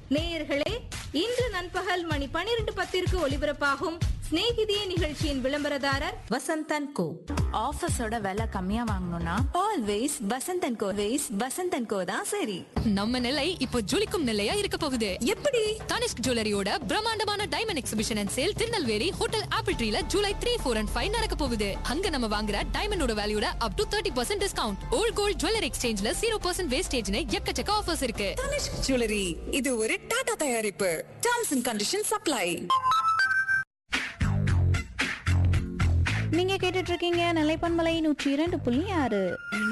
நேயர்களே இன்று நண்பகல் மணி பனிரெண்டு பத்திற்கு ஒலிபரப்பாகும் சிநேகிதியே நிகழ்ச்சியின் விளம்பரதாரர் வசந்தன் கோ ஆஃபீஸோட விலை கம்மியா வாங்கணும்னா always Vasanth and co ways Vasanth and co தான் சரி நம்ம நிலை இப்போ ஜொலிக்கும் நிலையா இருக்க போகுது எப்படி தனிஷ்க் ஜுவல்லரியோட பிரம்மாண்டமான diamond exhibition and sale Tirunelveli hotel apple ட்ரீல July three four and five நடக்க போகுது அங்க நம்ம வாங்குற டைமண்டோட வேல்யூட up to thirty percent discount old gold jewellery எக்ஸ்சேஞ்ச்ல ஜீரோ பர்சன்ட் வேஸ்டேஜ்னு எக்கச்சக்க ஆஃபர்ஸ் இருக்கு தனிஷ்க் ஜுவல்லரி இது ஒரு டாடா தயாரிப்பு டர்ம்ஸ் அண்ட் கண்டிஷன் சப்ளை நீங்க கேட்டுட்டு இருக்கீங்க நிலைப்பன்மலை நூற்றி இரண்டு புள்ளி ஆறு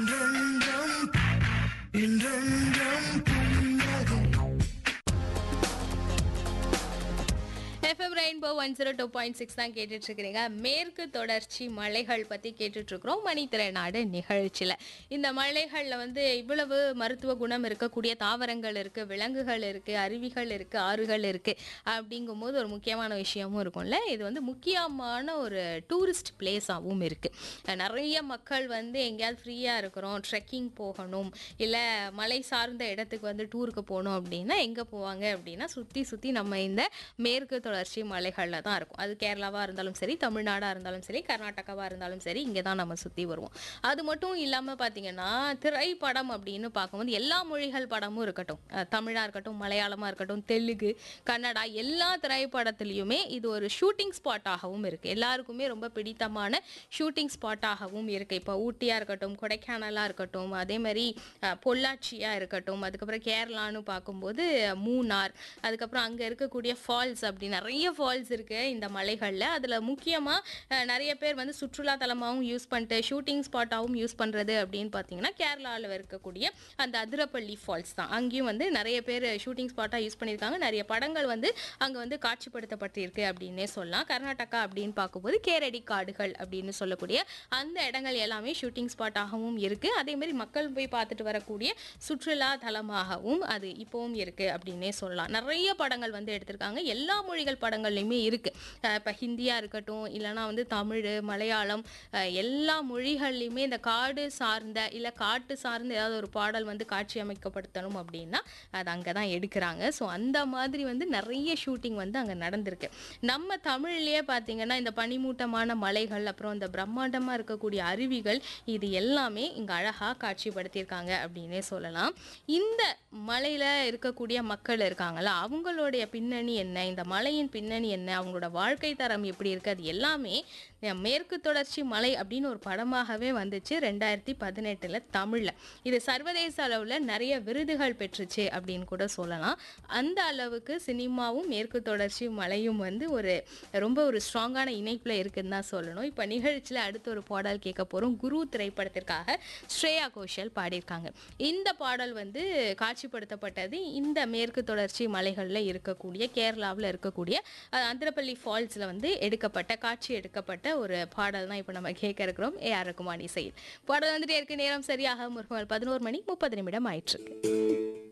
FM rainbow one zero two point six தான் கேட்டுட்டு இருக்கிறீங்க மேற்கு தொடர்ச்சி மலைகள் பற்றி கேட்டுட்டு இருக்கிறோம் மணித்திரைநாடு நிகழ்ச்சியில் இந்த மலைகளில் வந்து இவ்வளவு மருத்துவ குணம் இருக்கக்கூடிய தாவரங்கள் இருக்குது விலங்குகள் இருக்குது அருவிகள் இருக்குது ஆறுகள் இருக்குது அப்படிங்கும்போது ஒரு முக்கியமான விஷயமும் இருக்கும்ல இது வந்து முக்கியமான ஒரு டூரிஸ்ட் பிளேஸாகவும் இருக்குது நிறைய மக்கள் வந்து எங்கேயாவது ஃப்ரீயாக இருக்கிறோம் ட்ரெக்கிங் போகணும் இல்லை மலை சார்ந்த இடத்துக்கு வந்து டூருக்கு போகணும் அப்படின்னா எங்கே போவாங்க அப்படின்னா சுற்றி சுற்றி நம்ம இந்த மேற்கு தொடர்ச்சி மலைகளில் தான் இருக்கும் அது கேரளாவாக இருந்தாலும் சரி தமிழ்நாடாக இருந்தாலும் சரி கர்நாடகாவாக இருந்தாலும் சரி இங்கே தான் நம்ம சுற்றி வருவோம் அது மட்டும் இல்லாமல் பார்த்தீங்கன்னா திரைப்படம் அப்படின்னு பார்க்கும்போது எல்லா மொழிகள் படமும் இருக்கட்டும் தமிழாக இருக்கட்டும் மலையாளமாக இருக்கட்டும் தெலுங்கு கன்னடா எல்லா திரைப்படத்துலையுமே இது ஒரு ஷூட்டிங் ஸ்பாட்டாகவும் இருக்குது எல்லாருக்குமே ரொம்ப பிடித்தமான ஷூட்டிங் ஸ்பாட்டாகவும் இருக்குது இப்போ ஊட்டியாக இருக்கட்டும் கொடைக்கானலாக இருக்கட்டும் அதே மாதிரி அஹ், பொள்ளாச்சியாக இருக்கட்டும் அதுக்கப்புறம் கேரளான்னு பார்க்கும்போது மூணார் அதுக்கப்புறம் அங்கே இருக்கக்கூடிய ஃபால்ஸ் அப்படி நிறைய ஃபால்ஸ் இருக்குது இந்த மலைகளில் அதில் முக்கியமாக நிறைய பேர் வந்து சுற்றுலா தலமாகவும் யூஸ் பண்ணிட்டு ஷூட்டிங் ஸ்பாட்டாகவும் யூஸ் பண்ணுறது அப்படின்னு பார்த்தீங்கன்னா கேரளாவில் இருக்கக்கூடிய அந்த அதிரப்பள்ளி ஃபால்ஸ் தான் அங்கேயும் வந்து நிறைய பேர் ஷூட்டிங் ஸ்பாட்டாக யூஸ் பண்ணியிருக்காங்க நிறைய படங்கள் வந்து அங்கே வந்து காட்சிப்படுத்தப்பட்டிருக்கு அப்படின்னே சொல்லலாம் கர்நாடகா அப்படின்னு பார்க்கும்போது கேரடி காடுகள் அப்படின்னு சொல்லக்கூடிய அந்த இடங்கள் எல்லாமே ஷூட்டிங் ஸ்பாட்டாகவும் இருக்குது அதே மாதிரி மக்கள் போய் பார்த்துட்டு வரக்கூடிய சுற்றுலா தலமாகவும் அது இப்போவும் இருக்குது அப்படின்னே சொல்லலாம் நிறைய படங்கள் வந்து எடுத்திருக்காங்க எல்லா மொழிகள் படங்கள்லையுமே இருக்குது இப்போ ஹிந்தியாக இருக்கட்டும் இல்லைனா வந்து தமிழ் மலையாளம் அஹ், எல்லா மொழிகள்லையுமே இந்த காடு சார்ந்த இல்லை காட்டு சார்ந்த ஏதாவது ஒரு பாடல் வந்து காட்சி அமைக்கப்படுத்தணும் அப்படின்னா அது அங்கே தான் எடுக்கிறாங்க ஸோ அந்த மாதிரி வந்து நிறைய ஷூட்டிங் வந்து அங்கே நடந்திருக்கு நம்ம தமிழ்லேயே பார்த்தீங்கன்னா இந்த பனிமூட்டமான மலைகள் அப்புறம் இந்த பிரம்மாண்டமாக இருக்கக்கூடிய அருவிகள் இது எல்லாமே இங்கே அழகாக காட்சிப்படுத்தியிருக்காங்க அப்படின்னே சொல்லலாம் இந்த மலையில் இருக்கக்கூடிய மக்கள் இருக்காங்களா அவங்களுடைய பின்னணி என்ன இந்த மலையின் பின்னணி என்ன அவங்களோட வாழ்க்கை தரம் எப்படி இருக்குது அது எல்லாமே அஹ், மேற்கு தொடர்ச்சி மலை அப்படின்னு ஒரு படமாகவே வந்துச்சு ரெண்டாயிரத்தி பதினெட்டில் தமிழில் இது சர்வதேச அளவில் நிறைய விருதுகள் பெற்றுச்சு அப்படின்னு கூட சொல்லலாம் அந்த அளவுக்கு சினிமாவும் மேற்கு தொடர்ச்சி மலையும் வந்து ஒரு ரொம்ப ஒரு ஸ்ட்ராங்கான இணைப்பில் இருக்குன்னு தான் சொல்லணும் இப்போ நிகழ்ச்சியில் அடுத்த ஒரு பாடல் கேட்க போகிறோம் குரு திரைப்படத்திற்காக ஸ்ரேயா கோஷல் பாடியிருக்காங்க இந்த பாடல் வந்து காட்சிப்படுத்தப்பட்டது இந்த மேற்கு தொடர்ச்சி மலைகளில் இருக்கக்கூடிய கேரளாவில் இருக்கக்கூடிய அஹ், அந்திரப்பள்ளி ஃபால்ஸில் வந்து எடுக்கப்பட்ட காட்சி எடுக்கப்பட்ட ஒரு பாடல் தான் இப்போ நம்ம கேட்க இருக்கிறோம் ஏ ஆர் ரகுமான் இசையில் பாடல் வந்துட்டே இருக்கு நேரம் சரியாக முருகல் பதினோரு மணி முப்பது நிமிடம் ஆயிட்டிருக்கு